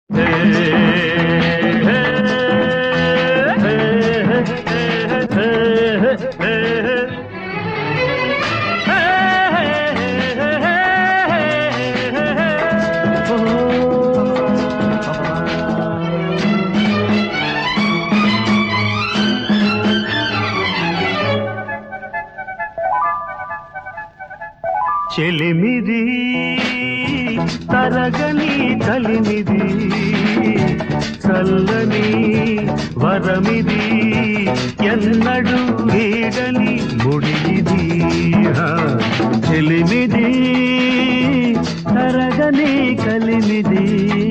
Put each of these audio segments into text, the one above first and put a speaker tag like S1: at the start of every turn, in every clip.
S1: చెలిమిది తరగని కలిమిది చల్లని వరమిది ఎన్నడు వీడని ముడిది హా. చెలిమిది తరగని కలిమిది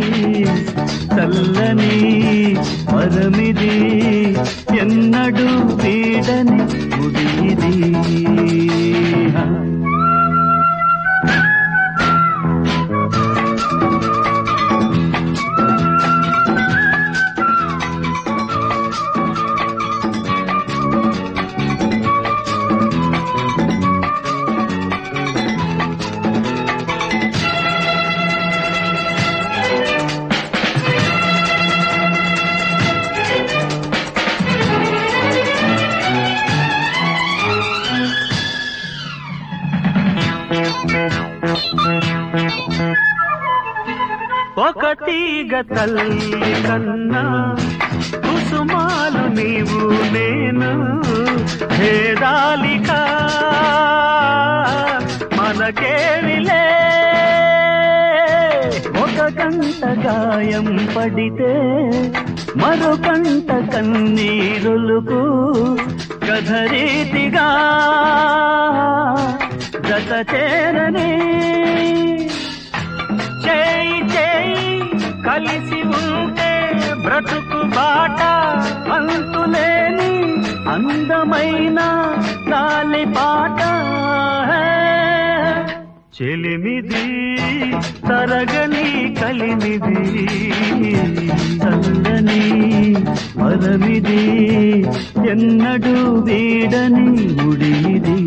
S1: చల్లని వరమిది ఎన్నడు వీడని ముడిది హా. ఒకటిగ తల్లి కన్నా కుసుమాలు నీవు నేను భేదాలిక మనకేమిలే ఒక కంట గాయం పడితే మరో కంట కన్నీరులకు కథరీతిగా జత చేరని చేయి చేయి కలిసి ఉంటే బ్రతుకు బాట అంతులేని అందమైన గాలి పాట చెలిమిది తరగని కలిమిది చల్లని మరమిది ఎన్నడు వీడని ముడిది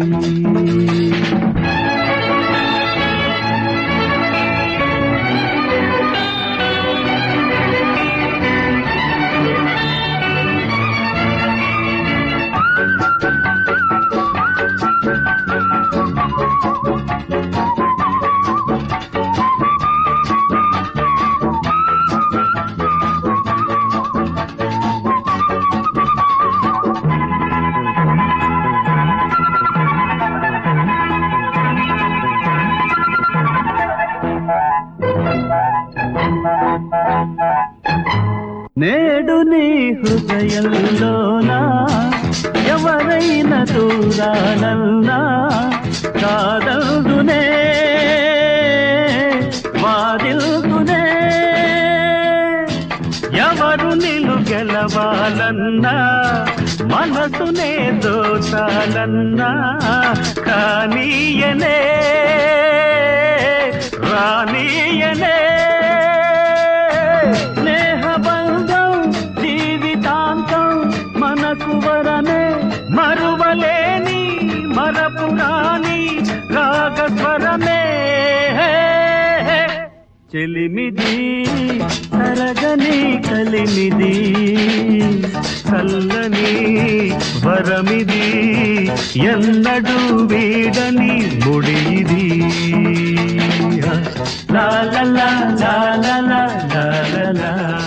S1: నేడు నీ హృదయంలోనా ఎవరైనా దూరాలన్నా కాదల్దునే వాదిల్దునే ఎవరు నిలు గెలవాలన్నా మనసునే దోచాలన్నా కానీయనే రానీయనే స్నేహబంధం జీవితాంతం మనకు వరనే మరువలేని మరపురాని రాగస్వరమే చెలిమిది తరగని కలిమిది చల్లని వరమిది ఎన్నడు వీడని ముడిది లా లా లా లా లా లా లా లా